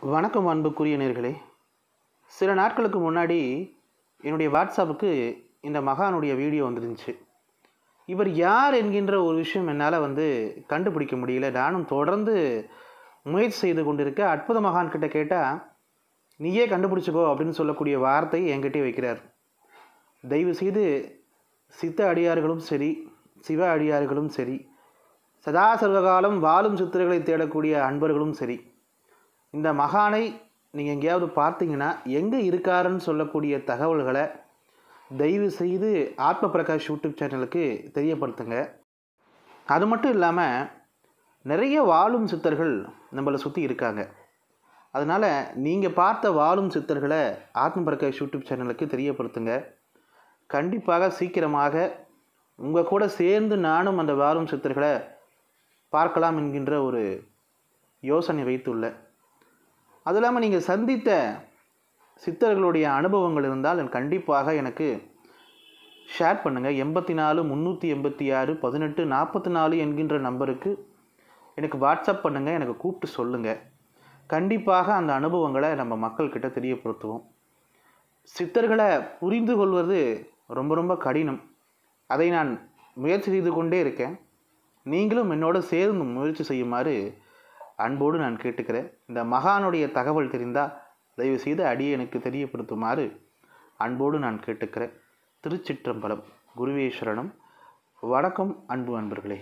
வணக்கம் அன்புக்குரிய நேர்களே சில நாட்களுக்கு முன்னாடி என்னுடைய வாட்ஸ்அப்புக்கு இந்த மகானுடைய வீடியோ வந்துருந்துச்சு இவர் யார் என்கின்ற ஒரு விஷயம் என்னால் வந்து கண்டுபிடிக்க முடியல நானும் தொடர்ந்து முயற்சி செய்து கொண்டிருக்க அற்புத மகான் கிட்ட கேட்டால் நீயே கண்டுபிடிச்சிக்கோ அப்படின்னு சொல்லக்கூடிய வார்த்தை என்கிட்டே வைக்கிறார் தயவு செய்து சித்த அடியார்களும் சரி சிவ அடியார்களும் சரி சதா சர்வகாலம் வாழும் சித்திரங்களை தேடக்கூடிய அன்பர்களும் சரி இந்த மகானை நீங்கள் எங்கேயாவது பார்த்தீங்கன்னா எங்கே இருக்காருன்னு சொல்லக்கூடிய தகவல்களை தயவு செய்து ஆத்ம பிரகாஷ் யூடியூப் சேனலுக்கு தெரியப்படுத்துங்க அது மட்டும் இல்லாமல் நிறைய வாழும் சித்தர்கள் நம்மளை சுற்றி இருக்காங்க அதனால் நீங்கள் பார்த்த வாழும் சித்தர்களை ஆத்ம பிரகாஷ் யூடியூப் சேனலுக்கு தெரியப்படுத்துங்க கண்டிப்பாக சீக்கிரமாக உங்கள் கூட சேர்ந்து நானும் அந்த வாழும் சித்தர்களை பார்க்கலாம் என்கின்ற ஒரு யோசனை வைத்துள்ளேன் அது இல்லாமல் நீங்கள் சந்தித்த சித்தர்களுடைய அனுபவங்கள் இருந்தால் கண்டிப்பாக எனக்கு ஷேர் பண்ணுங்கள் எண்பத்தி நாலு முந்நூற்றி எண்பத்தி ஆறு பதினெட்டு நாற்பத்தி நாலு என்கின்ற நம்பருக்கு எனக்கு வாட்ஸ்அப் பண்ணுங்கள் எனக்கு கூப்பிட்டு சொல்லுங்கள் கண்டிப்பாக அந்த அனுபவங்களை நம்ம மக்கள்கிட்ட தெரியப்படுத்துவோம் சித்தர்களை புரிந்து கொள்வது ரொம்ப ரொம்ப கடினம் அதை நான் முயற்சி செய்து கொண்டே இருக்கேன் நீங்களும் என்னோட சேர்ந்து முயற்சி செய்யுமாறு அன்போடு நான் கேட்டுக்கிறேன் இந்த மகானுடைய தகவல் தெரிந்தால் தயவு செய்து அடியை எனக்கு தெரியப்படுத்துமாறு அன்போடு நான் கேட்டுக்கிறேன் திருச்சிற்றம்பலம் குருவேஸ்வரனும் வணக்கம் அன்பு அன்பர்களே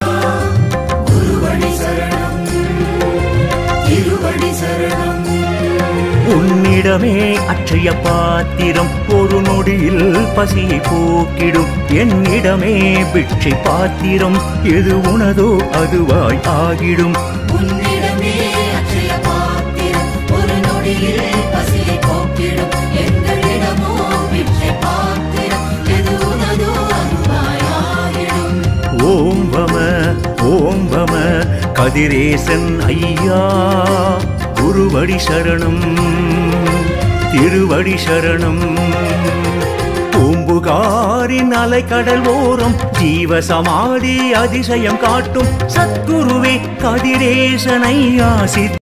உன்னிடமே அற்றைய பாத்திரம் ஒரு நொடியில் பசியை போக்கிடும் என்னிடமே பிட்சை பாத்திரம் எது உனதோ அதுவாய் ஆகிடும் உன்னிடமே அற்றைய பாத்திரம் ஒரு நொடியில் பசியை போக்கிடும் எங்களிடமோ பிச்சை பாத்திரம் எது உனதோ அதுவாயாகிடும் ஓம் வம ஓம் வம கதிரேசன் ஐயா குருவடி சரணம் திருவடி சரணம் பூம்புகாரின் அலைக்கடல் ஓரம் ஜீவ சமாதி அதிசயம் காட்டும் சத்குருவே கதிரேசன் ஐயா சித்